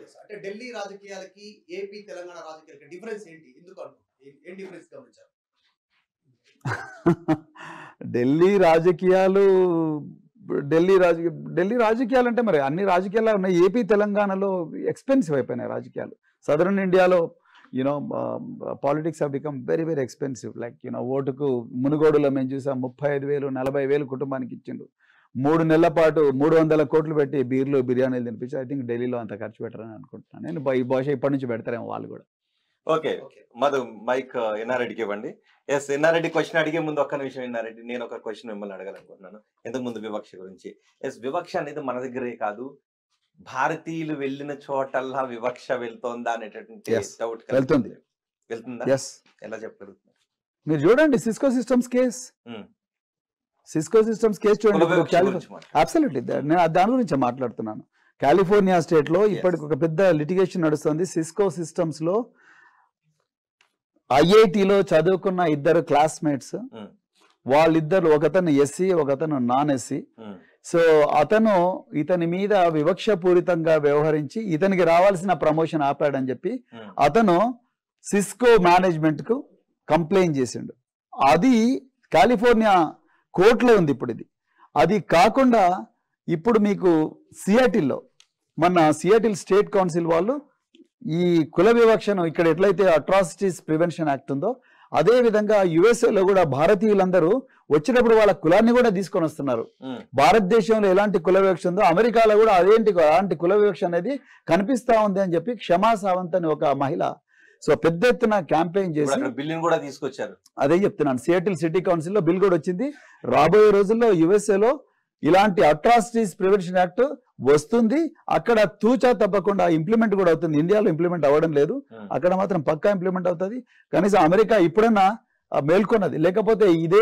Sir అంటే ఢిల్లీ రాజకీయాలకి AP Telangana రాజకీయాలకి డిఫరెన్స్ ఏంటి ఎందుకు అనుకో ఏం- ఏం డిఫరెన్స్ గమనించారు ఢిల్లీ రాజకీయాలు ఢిల్లీ రాజకీయ ఢిల్లీ రాజకీయాలు అంటే మరి అన్ని రాజకీయాలు ఉన్నాయి ఏపీ తెలంగాణలో ఎక్స్పెన్సివ్ అయిపోయినాయి రాజకీయాలు సదరన్ ఇండియాలో you know politics have become very very expensive like you know ఓటుకు మునుగోడులో మేము చూసాం ముప్పై ఐదు వేలు నలభై వేలు కుటుంబానికి ఇచ్చిండు మూడు నెలల పాటు మూడు వందల కోట్లు పెట్టి బీర్లు బిర్యానీలు తినిపించి ఐ థింక్ ఢిల్లీలో అంత ఖర్చు పెట్టరని అనుకుంటున్నాను నేను బ- ఈ భాష ఇప్పటి నుంచి పెడతారేమో వాళ్ళు కూడా ఓకే ఓకే మధు మైక్ ఎన్ఆర్రెడ్డికి ఇవ్వండి ఎస్ ఎన్ఆర్రెడ్డి క్వశ్చన్ అడిగే ముందు ఒక్క నిమిషం ఎన్ఆర్రెడ్డి నేను ఒక క్వశ్చన్ మిమ్మల్ని అడగాలనుకుంటున్నాను ఇంతకు ముందు వివక్ష గురించి ఎస్ వివక్ష అనేది మన దగ్గరే కాదు భారతీయులు వెళ్ళిన చోటల్లా వివక్ష వెళ్తోందా అనేటటువంటి Yes, డౌట్ వెళ్తుంది. వెళ్తుందా ఎస్ ఎలా చెప్పగలుగుతున్నారు మీరు చూడండి Cisco systems case Hmm. Cisco systems case కుల చూడండి ఇప్పుడు వివక్ష కాలిఫో- గురించి మాట్లాడు. అబ్సల్యూట్లీ నేను దాని గురించి మాట్లాడుతున్నాను కాలిఫోర్నియా స్టేట్ లో ఇప్పటికి ఒక పెద్ద లిటిగేషన్ నడుస్తుంది సిస్కో సిస్టమ్స్ లో ఐఐటిలో చదువుకున్న ఇద్దరు క్లాస్మేట్స్ Hmm. వాళ్ళిద్దరు ఒకతను ఎస్సీ ఒకతను నాన్ ఎస్సీ Hmm. సో అతను ఇతని మీద వివక్షపూరితంగా వ్యవహరించి ఇతనికి రావాల్సిన ప్రమోషన్ ఆపాడని చెప్పి Hmm. అతను సిస్కో మేనేజ్మెంట్ కు కంప్లైంట్ చేసిండు అది కాలిఫోర్నియా కోర్టులో ఉంది ఇప్పుడు ఇది అది కాకుండా ఇప్పుడు మీకు సియాటిల్లో మన సియాటిల్ స్టేట్ కౌన్సిల్ వాళ్ళు ఈ కుల వివక్షను ఇక్కడ ఎట్లయితే అట్రాసిటీస్ ప్రివెన్షన్ యాక్ట్ ఉందో అదే విధంగా యుఎస్ఏలో కూడా భారతీయులందరూ వచ్చినప్పుడు వాళ్ళ కులాన్ని కూడా తీసుకొని వస్తున్నారు Hmm. భారతదేశంలో ఎలాంటి కుల వివక్ష ఉందో అమెరికాలో కూడా అదేంటి అలాంటి కుల వివక్ష అనేది కనిపిస్తా ఉంది అని చెప్పి క్షమా సావంత్ అని ఒక మహిళ సో పెద్ద ఎత్తున క్యాంపెయిన్ ఇప్పుడు చేసి అక్కడ బిల్లుని కూడా తీసుకొచ్చారు అదే చెప్తున్నాను సియాటిల్ సిటీ కౌన్సిల్లో బిల్ కూడా వచ్చింది రాబోయే రోజుల్లో యుఎస్ఏలో ఇలాంటి అట్రాసిటీస్ ప్రివెన్షన్ యాక్ట్ వస్తుంది అక్కడ తూచా తప్పకుండా ఇంప్లిమెంట్ కూడా అవుతుంది ఇండియాలో ఇంప్లిమెంట్ అవ్వడం లేదు Hmm. అక్కడ మాత్రం పక్కా ఇంప్లిమెంట్ అవుతుంది కనీసం అమెరికా ఇప్పుడన్నా ఆ, మేల్కొన్నది లేకపోతే ఇదే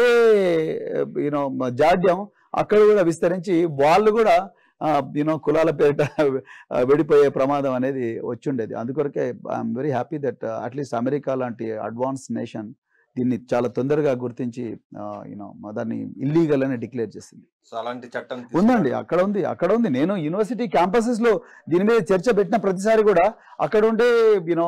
యూనో జాడ్యం అక్కడ కూడా విస్తరించి వాళ్ళు కూడా యూనో కులాల పేరిట ఆ, విడిపోయే ప్రమాదం అనేది వచ్చిండేది అందుకొరకే I'm very happy that at least America లాంటి అడ్వాన్స్ నేషన్ దీన్ని చాలా తొందరగా గుర్తించి యూనో దాన్ని ఇల్లీగల్ అని డిక్లేర్ చేసింది సో అలాంటి చట్టం ఉందండి అక్కడ ఉంది అక్కడ ఉంది నేను యూనివర్సిటీ క్యాంపసెస్ లో దీని మీద చర్చ పెట్టిన ప్రతిసారి కూడా అక్కడ ఉండే యూనో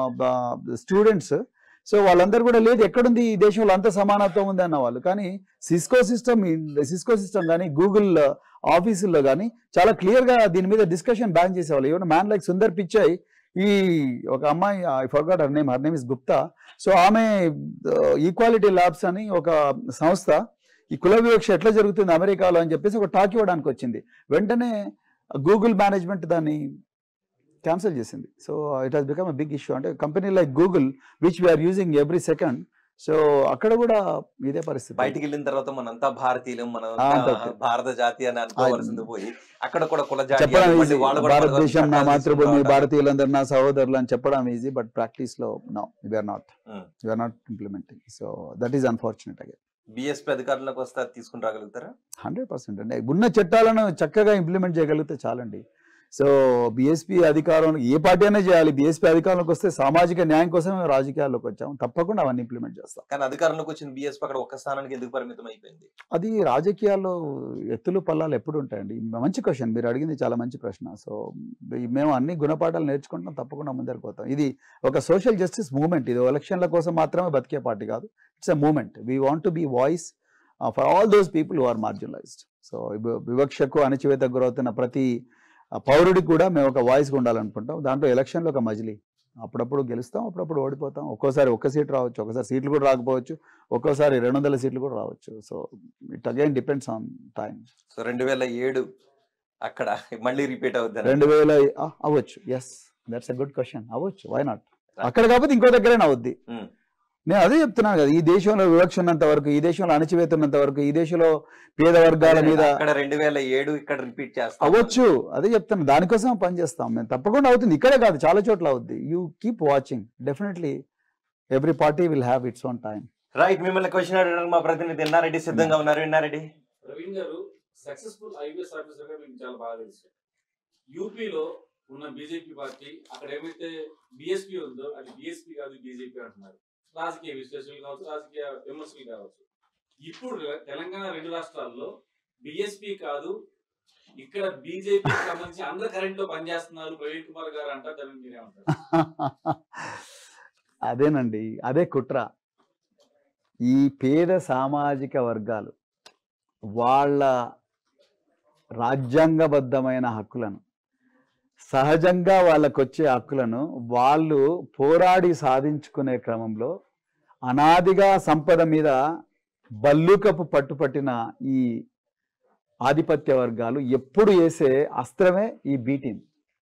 స్టూడెంట్స్ సో వాళ్ళందరూ కూడా లేదు ఎక్కడుంది ఈ దేశంలో అంత సమానత్వం ఉంది అన్న వాళ్ళు కానీ సిస్కో సిస్టమ్ సిస్కో సిస్టమ్ కానీ గూగుల్ ఆఫీసుల్లో కానీ చాలా క్లియర్ గా దీని మీద డిస్కషన్ బ్యాన్ చేసేవాళ్ళు even man like Sundar Pichai ఈ ఒక అమ్మాయి I forgot her name her name is Gupta so ఆమె ఈక్వాలిటీ ల్యాబ్స్ అని ఒక సంస్థ ఈ కుల వివక్ష ఎట్లా జరుగుతుంది అమెరికాలో అని చెప్పేసి ఒక టాక్ ఇవ్వడానికి వచ్చింది వెంటనే గూగుల్ మేనేజ్మెంట్ దాన్ని క్యాన్సిల్ చేసింది so it has become a big issue అంటే company like Google which we are using every second so అక్కడ కూడా ఇదే పరిస్థితి బయటికి వెళ్ళిన తర్వాత మనంతా భారతీయులు మన ఆ, అంతే. భారత జాతి అని అనుకోవాల్సింది పోయి అక్కడ కూడా కుల జాతి చెప్పడం అని easy. మళ్ళీ వాళ్ళు కూడా భారతదేశం నా చట్టాలు మాతృభూమి తీసుకురావడం. భారతీయులందరూ నా సహోదరులు అని చెప్పడం ఈజీ బట్ ప్రాక్టీస్ లో no we are not Hmm. We are not implementing so that is unfortunate again BSP అధికారులకు వస్తే అది తీసుకుని రాగలుగుతారా హండ్రెడ్ పర్సెంట్ అండి ఉన్న చట్టాలను చక్కగా ఇంప్లిమెంట్ చేయగలిగితే చాలండి సో బీఎస్పీ అధికారం ఏ పార్టీ అయినా చేయాలి బీఎస్పీ అధికారంలోకి వస్తే సామాజిక న్యాయం కోసం మేము రాజకీయాల్లోకి వచ్చాం తప్పకుండా అవన్నీ ఇంప్లిమెంట్ చేస్తాం కానీ అధికారంలోకి వచ్చిన బిఎస్పీ అక్కడ ఒక్క స్థానానికి ఎందుకు పరిమితం అయిపోయింది అది రాజకీయాల్లో ఎత్తులు పల్లాలు ఎప్పుడు ఉంటాయండి మంచి క్వశ్చన్ మీరు అడిగింది చాలా మంచి ప్రశ్న సో మేము అన్ని గుణపాఠాలు నేర్చుకుంటాం తప్పకుండా ముందరికి పోతాం ఇది ఒక సోషల్ జస్టిస్ మూవ్మెంట్ ఇది ఎలక్షన్ల కోసం మాత్రమే బతికే పార్టీ కాదు it's a movement we want to be voice for all those people who are marginalised so వివక్షకు అణచివేత గురవుతున్న ప్రతి ఆ, పౌరుడికి కూడా మేము ఒక వాయిస్గా ఉండాలనుకుంటాం దాంట్లో ఎలక్షన్లో ఒక మజిలీ అప్పుడప్పుడు గెలుస్తాం అప్పుడప్పుడు ఓడిపోతాం ఒక్కోసారి ఒక్క సీట్ రావచ్చు ఒకసారి సీట్లు కూడా రాకపోవచ్చు ఒక్కోసారి రెండు వందల సీట్లు కూడా రావచ్చు so it again depends on time so రెండు వేల ఏడు అక్కడ మళ్ళీ రిపీట్ అవుతుంది రెండు వేల ఆ, అవ్వచ్చు yes that's a good question అవ్వచ్చు వై నాట్ అక్కడ కాకపోతే ఇంకో దగ్గరైనా అవుద్ది Hmm. నేను అదే చెప్తున్నాను కదా ఈ దేశంలో వివక్ష ఉన్నంత వరకు ఈ దేశంలో అణచివేత ఉన్నంత వరకు ఈ దేశంలో పేద వర్గాల మీద అక్కడ రెండు వేల ఏడు ఇక్కడ రిపీట్ చేస్తాం అవ్వచ్చు అదే చెప్తాను దానికోసం పని చేస్తాం మేము తప్పకుండా అవుతుంది ఇక్కడే కాదు చాలా చోట్ల అవుద్ది you keep watching definitely every party will have its own time right మిమ్మల్ని క్వశ్చన్ అడగడానికి మా ప్రతినిధి ఎన్నారెడ్డి సిద్ధంగా ఉన్నారు ఎన్నారెడ్డి ప్రవీణ్ గారు సక్సెస్ఫుల్ ఐపీఎస్ ఆఫీసర్ గా మీకు చాలా బాగా తెలుసు యూపీలో ఉన్న బీజేపీ పార్టీ అక్కడ ఏమైతే బిఎస్పీ ఉందో అది బిఎస్పీ కాదు బీజేపీ అంటున్నారు రాజకీయ విశ్లేషకులు కావచ్చు రాజకీయ విమర్శకులు కావచ్చు ఇప్పుడు తెలంగాణ రెండు రాష్ట్రాల్లో బిఎస్పీ కాదు ఇక్కడ బీజేపీ సంబంధించి అందరు కరెంట్ లో పనిచేస్తున్నారు ప్రవీణ్ కుమార్ గారు అంటారు దాన్ని మీరేమంటారు అదేనండి అదే కుట్ర ఈ పేద సామాజిక వర్గాలు వాళ్ళ రాజ్యాంగబద్ధమైన హక్కులను సహజంగా వాళ్ళకు వచ్చే హక్కులను వాళ్ళు పోరాడి సాధించుకునే క్రమంలో అనాదిగా సంపద మీద బల్లుకపు పట్టుపట్టిన ఈ ఆధిపత్య వర్గాలు ఎప్పుడు వేసే అస్త్రమే ఈ బీ టీం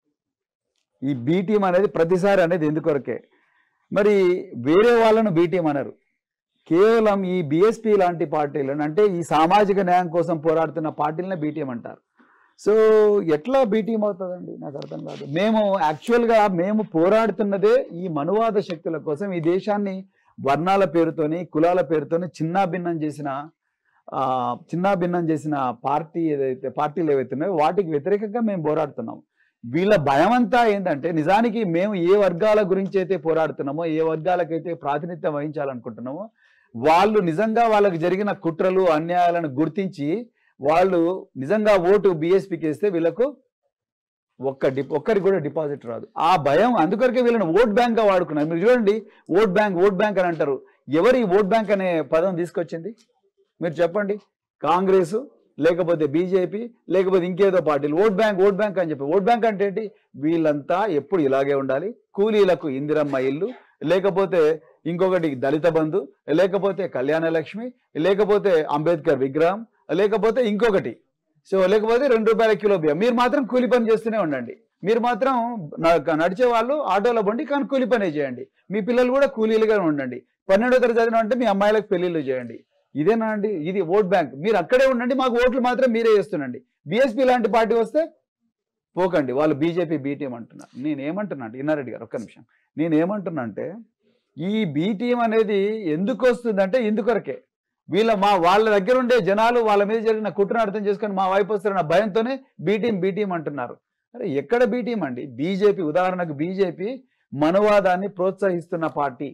ఈ బీ టీం అనేది ప్రతిసారి అనేది ఎందుకొరకే మరి వేరే వాళ్ళను బీ టీం అనరు కేవలం ఈ బిఎస్పి లాంటి పార్టీలను అంటే ఈ సామాజిక న్యాయం కోసం పోరాడుతున్న పార్టీలనే బీటీఎం అంటారు సో ఎట్లా బీటీఎం అవుతుందండి నాకు అర్థం కాదు మేము యాక్చువల్గా మేము పోరాడుతున్నదే ఈ మనువాద శక్తుల కోసం ఈ దేశాన్ని వర్ణాల పేరుతోని కులాల పేరుతోని చిన్నాభిన్నం చేసిన ఆ, చిన్నాభిన్నం చేసిన పార్టీ ఏదైతే పార్టీలు ఏవైతే ఉన్నాయో వాటికి వ్యతిరేకంగా మేము పోరాడుతున్నాం వీళ్ళ భయం అంతా ఏంటంటే నిజానికి మేము ఏ వర్గాల గురించి అయితే పోరాడుతున్నామో ఏ వర్గాలకైతే ప్రాతినిధ్యం వహించాలనుకుంటున్నామో వాళ్ళు నిజంగా వాళ్ళకి జరిగిన కుట్రలు అన్యాయాలను గుర్తించి వాళ్ళు నిజంగా ఓటు బీఎస్పీకి వేస్తే వీళ్ళకు ఒక్క డిప్ ఒక్కరికి కూడా డిపాజిట్ రాదు ఆ భయం అందుకొరకే వీళ్ళని ఓట్ బ్యాంక్ గా వాడుకున్నారు మీరు చూడండి ఓట్ బ్యాంక్ ఓట్ బ్యాంక్ అని అంటారు ఎవరు ఈ ఓట్ బ్యాంక్ అనే పదం తీసుకొచ్చింది మీరు చెప్పండి కాంగ్రెస్ లేకపోతే బీజేపీ లేకపోతే ఇంకేదో పార్టీలు ఓట్ బ్యాంక్ ఓట్ బ్యాంక్ అని చెప్పి ఓట్ బ్యాంక్ అంటే ఏంటి వీళ్ళంతా ఎప్పుడు ఇలాగే ఉండాలి కూలీలకు ఇందిరమ్మ ఇల్లు లేకపోతే ఇంకొకటి దళిత బంధు లేకపోతే కళ్యాణ లక్ష్మి లేకపోతే అంబేద్కర్ విగ్రహం లేకపోతే ఇంకొకటి సో లేకపోతే రెండు రూపాయల కిలో బియ్యం మీరు మాత్రం కూలి పని చేస్తూనే ఉండండి మీరు మాత్రం న- నడిచే వాళ్ళు ఆటోలో బండి కానీ కూలి పనే చేయండి మీ పిల్లలు కూడా కూలీలుగా ఉండండి పన్నెండో తరగతి చదివిన అంటే మీ అమ్మాయిలకు పెళ్లిళ్ళు చేయండి ఇదేనా అండి ఇది ఓట్ బ్యాంక్ మీరు అక్కడే ఉండండి మాకు ఓట్లు మాత్రం మీరే చేస్తుండండి బీఎస్పీ లాంటి పార్టీ వస్తే పోకండి వాళ్ళు బీజేపీ బీటీఎం అంటున్నారు నేను ఏమంటున్నా అంటే ఇన్నారెడ్డి గారు ఒక్క నిమిషం నేను ఏమంటున్నా అంటే ఈ బీటీఎం అనేది ఎందుకు వస్తుందంటే ఇందుకొరకే వీళ్ళ మా వాళ్ళ దగ్గర ఉండే జనాలు వాళ్ళ మీద జరిగిన కుట్రను అర్థం చేసుకొని మా వైపు వస్తారన్న భయంతోనే బీటీఎం బీటీఎం అంటున్నారు అరే ఎక్కడ బీటీఎం అండి బీజేపీ ఉదాహరణకు బీజేపీ మనువాదాన్ని ప్రోత్సహిస్తున్న పార్టీ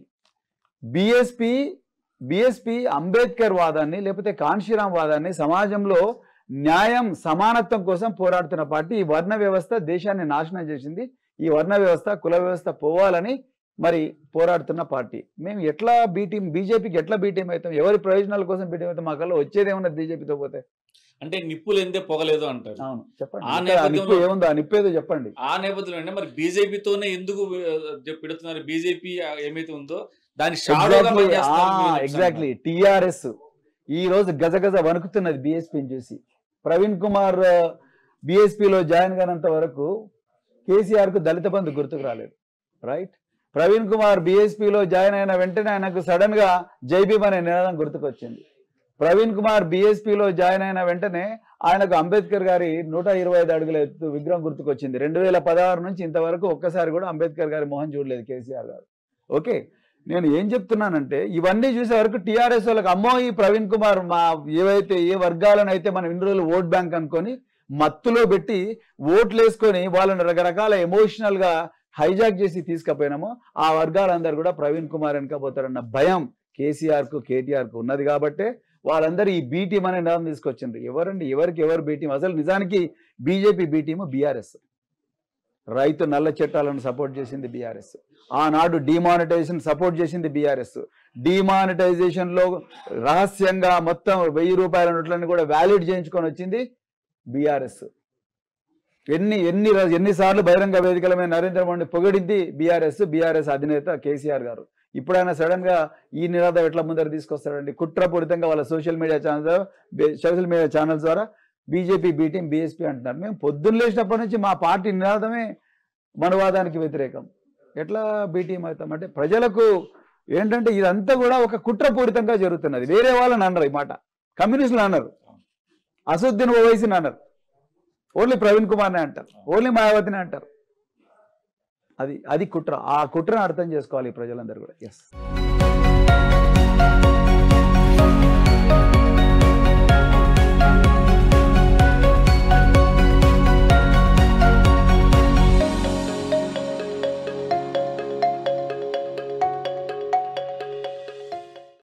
బిఎస్పి బిఎస్పి అంబేద్కర్ వాదాన్ని లేకపోతే కాన్షీరామ్ వాదాన్ని సమాజంలో న్యాయం సమానత్వం కోసం పోరాడుతున్న పార్టీ ఈ వర్ణ వ్యవస్థ దేశాన్ని నాశనం చేసింది ఈ వర్ణ వ్యవస్థ కుల వ్యవస్థ పోవాలని మరి పోరాడుతున్న పార్టీ మేము ఎట్లా బీటీం బీజేపీకి ఎట్లా బీటీం అవుతాం ఎవరి ప్రయోజనాల కోసం బీటీం అవుతాం మాకల్లా వచ్చేది ఏమన్నది బీజేపీతో పోతే అంటే నిప్పులు ఎందే పొగలేదు అంటారు అవును చెప్పండి ఆ ఇక్కడ ఆ నిప్పు నేపథ్యంలో- ఏముందో ఆ నిప్పు ఏదో చెప్పండి ఆ నేపథ్యంలో అంటే మరి బీజేపీతోనే ఎందుకు ఆ, పెడుతున్నారు బీజేపీ ఏమైతే ఉందో దాని షాడోగా పనిచేస్తున్నారు మీరు చెప్తున్నారు. ఎగ్జాక్ట్లీ టిఆర్ఎస్ ఈ రోజు గజగజ వణుకుతున్నది బీఎస్పీని చూసి ప్రవీణ్ కుమార్ బీఎస్పీలో జాయిన్ కానంత వరకు కేసీఆర్ కు దళిత బంధు గుర్తుకు రాలేదు రైట్ ప్రవీణ్ కుమార్ బీఎస్పీలో జాయిన్ అయిన వెంటనే ఆయనకు సడన్ గా జైబీమ్ అనే నినాదం గుర్తుకొచ్చింది ప్రవీణ్ కుమార్ బీఎస్పీలో జాయిన్ అయిన వెంటనే ఆయనకు అంబేద్కర్ గారి నూట ఇరవై ఐదు అడుగుల ఎత్తు విగ్రహం గుర్తుకొచ్చింది రెండు వేల పదహారు నుంచి ఇంతవరకు ఒక్కసారి కూడా అంబేద్కర్ గారి మొహం చూడలేదు కేసీఆర్ గారు ఓకే నేను ఏం చెప్తున్నానంటే ఇవన్నీ చూసే వరకు టీఆర్ఎస్ వాళ్ళకి అమ్మో ఈ ప్రవీణ్ కుమార్ మా ఏవైతే ఏ వర్గాలను అయితే మనం ఇన్ని రోజులు ఓట్ బ్యాంక్ అనుకొని మత్తులో పెట్టి ఓట్లు వేసుకొని వాళ్ళని రకరకాల ఎమోషనల్ గా హైజాక్ చేసి తీసుకుపోయినామో ఆ వర్గాలందరూ కూడా ప్రవీణ్ కుమార్ వెనకపోతారన్న భయం కేసీఆర్ కు కేటీఆర్ కు ఉన్నది కాబట్టే వాళ్ళందరూ ఈ బీ టీం అనే నామం తీసుకొచ్చిండ్రు ఎవరండి ఎవరికి ఎవరు బీ టీం అసలు నిజానికి బీజేపీ బీ టీము బీఆర్ఎస్ రైతు నల్ల చట్టాలను సపోర్ట్ చేసింది బీఆర్ఎస్ ఆనాడు డిమానిటైజేషన్ సపోర్ట్ చేసింది బీఆర్ఎస్ డిమానిటైజేషన్ లో రహస్యంగా మొత్తం వెయ్యి రూపాయల నోట్లను కూడా వ్యాలిడ్ చేయించుకొని వచ్చింది బీఆర్ఎస్ ఎన్ని ఎన్ని ర- ఎన్నిసార్లు బహిరంగ వేదికల మీద నరేంద్ర మోడీ పొగిడింది బీఆర్ఎస్ బీఆర్ఎస్ అధినేత కేసీఆర్ గారు ఇప్పుడైనా సడన్ గా ఈ నినాదం ఎట్లా ముందర తీసుకొస్తారండి కుట్రపూరితంగా వాళ్ళ social media channel social media channels ద్వారా బీజేపీ బీటీం బీఎస్పీ అంటున్నారు మేము పొద్దున్న లేచినప్పటి నుంచి మా పార్టీ నినాదమే మనవాదానికి వ్యతిరేకం ఎట్లా బీటీం అవుతాం అంటే ప్రజలకు ఏంటంటే ఇదంతా కూడా ఒక కుట్రపూరితంగా జరుగుతున్నది వేరే వాళ్ళని అన్నారు ఈ మాట కమ్యూనిస్టులు అన్నారు అసదుద్దీన్ ఓవైసీని అన్నారు ఓన్లీ ప్రవీణ్ కుమార్నే అంటారు ఓన్లీ మాయావతిని అంటారు అది అది కుట్ర ఆ కుట్రను అర్థం చేసుకోవాలి ఈ ప్రజలందరూ కూడా ఎస్